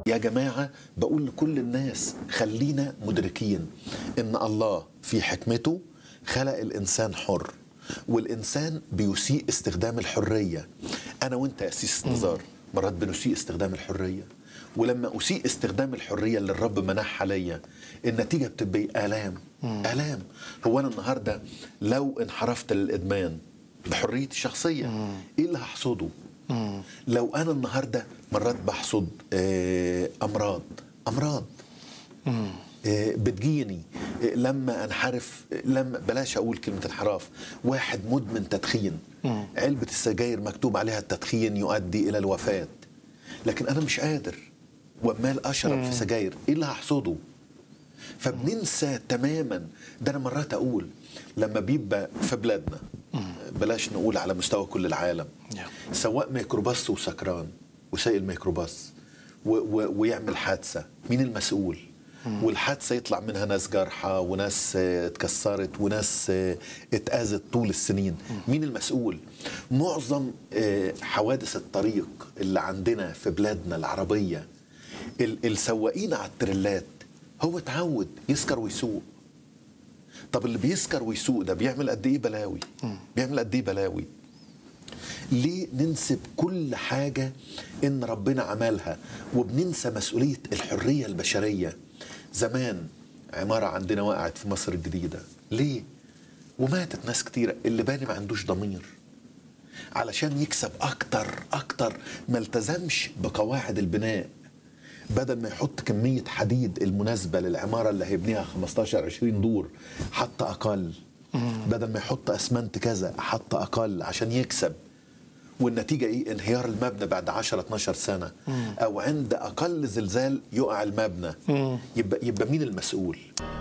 يا جماعة بقول لكل الناس خلينا مدركين إن الله في حكمته خلق الإنسان حر والإنسان بيسيء استخدام الحرية أنا وأنت يا أسيس نزار مرات بنسيء استخدام الحرية ولما أسيء استخدام الحرية اللي الرب منحها ليا النتيجة بتبقى آلام آلام هو أنا النهاردة لو انحرفت للإدمان بحريتي الشخصية إيه اللي هحصده؟ لو انا النهارده مرات بحصد آه، امراض امراض آه، بتجيني آه، لما انحرف آه، لما بلاش اقول كلمه انحراف واحد مدمن تدخين علبه السجاير مكتوب عليها التدخين يؤدي الى الوفاه لكن انا مش قادر وعمال اشرب في سجاير ايه اللي هحصده فبننسى تماما ده انا مرات اقول لما بيبقى في بلادنا بلاش نقول على مستوى كل العالم نعم. سواق ميكروباص وسكران وسايق الميكروباص و و ويعمل حادثه مين المسؤول والحادثه يطلع منها ناس جرحى وناس آه، اتكسرت وناس آه، اتاذت طول السنين مين المسؤول معظم آه، حوادث الطريق اللي عندنا في بلادنا العربيه ال- السواقين على التريلات هو اتعود يسكر ويسوق طب اللي بيسكر ويسوق ده بيعمل قد ايه بلاوي بيعمل قد ايه بلاوي ليه ننسب كل حاجة إن ربنا عملها وبننسى مسؤولية الحرية البشرية زمان عمارة عندنا وقعت في مصر الجديدة ليه؟ وماتت ناس كتيرة اللي باني ما عندوش ضمير علشان يكسب أكتر أكتر ما التزمش بقواعد البناء بدل ما يحط كمية حديد المناسبة للعمارة اللي هيبنيها 15 20 دور حط أقل بدل ما يحط أسمنت كذا حط أقل عشان يكسب والنتيجة إيه انهيار المبنى بعد 10 12 سنة أو عند أقل زلزال يقع المبنى يبقى, يبقى مين المسؤول